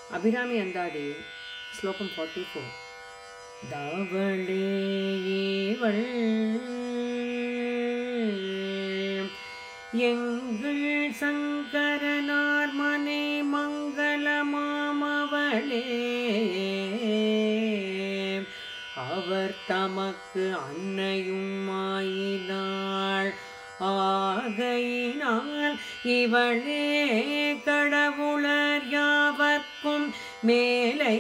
அபிராமி அந்தாதி ஸ்லோகம் forty four தவளே இவள் எங்கள் சங்கரனார் மனை மங்களமாமவளே அவர் தமக்கு அன்னையும் ஆயினாள் ஆகையினால் இவளே கடவுளர் யாவர்க்கும் மேலை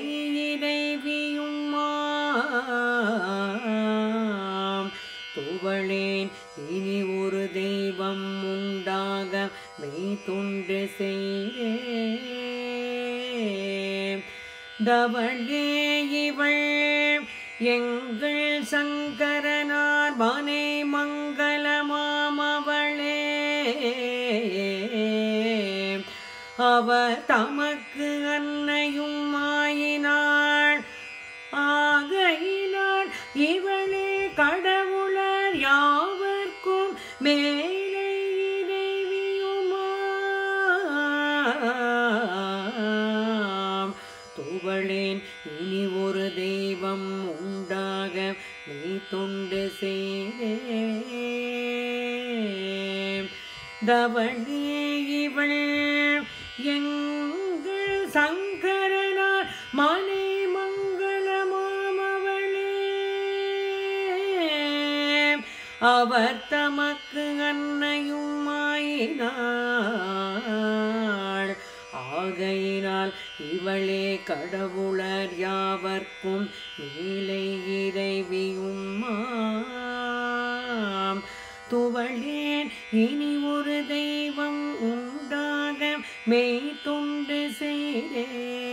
இறைவியுமாம் துவளேன் இனி ஒரு தெய்வம் உண்டாக மெய் துண்டு செய்தேன் தவளே இவள் எங்கள் சங்கரனார் மனை மங்களமாமவளே அவர் தமக்கு அன்னையும் ஆயினாள் ஆகையினாள் இவளே கடவுளர் யாவர்க்கும் மேலே இறைவியுமாம் துவளேன் இனி ஒரு தெய்வம் உண்டாக நீ தொண்டு செய்தேன் தவளே இவள் எங்கள் சங்கரனார் மனை மங்களமாமவளே அவர் தமக்கு அன்னையும் ஆயினாள் ஆகையினால் இவளே கடவுளர் யாவர்க்கும் நீலை இறைவியுமாம் துவளேன் இனி ஒரு தெய்வம் உண்டாக மெய் தொண்டு செய்தே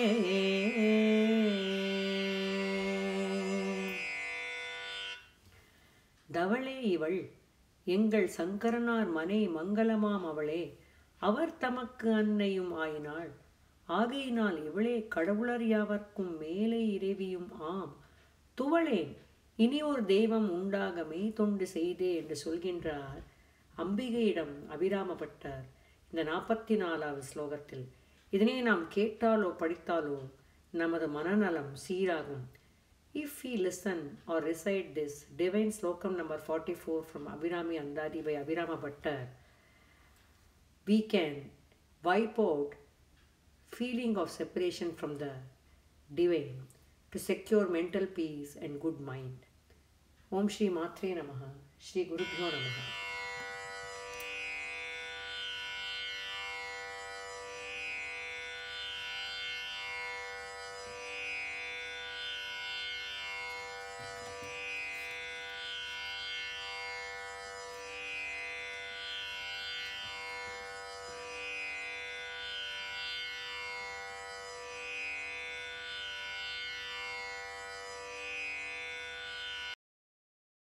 தவளே இவள் எங்கள் சங்கரனார் மனை மங்களமாம் அவளே அவர் தமக்கு அன்னையும் ஆயினாள் ஆகையினால் இவளே கடவுளர் யாவர்க்கும் மேலே இறைவியும் ஆம் துவளேன் இனி ஒரு தெய்வம் உண்டாக மெய் தொண்டு செய்தே என்று சொல்கின்றார் அம்பிகையிடம் அபிராமப்பட்டார் இந்த நாற்பத்தி நாலாவது ஸ்லோகத்தில் இதனை நாம் கேட்டாலோ படித்தாலோ நமது மனநலம் சீராகும் If we listen or recite this divine slokam number 44 from Abhirami Andadi by Abhirama Bhattar, we can wipe out feeling of separation from the divine to secure mental peace and good mind. Om Shri Matre Namaha, Shri Guru Bhyo Namaha.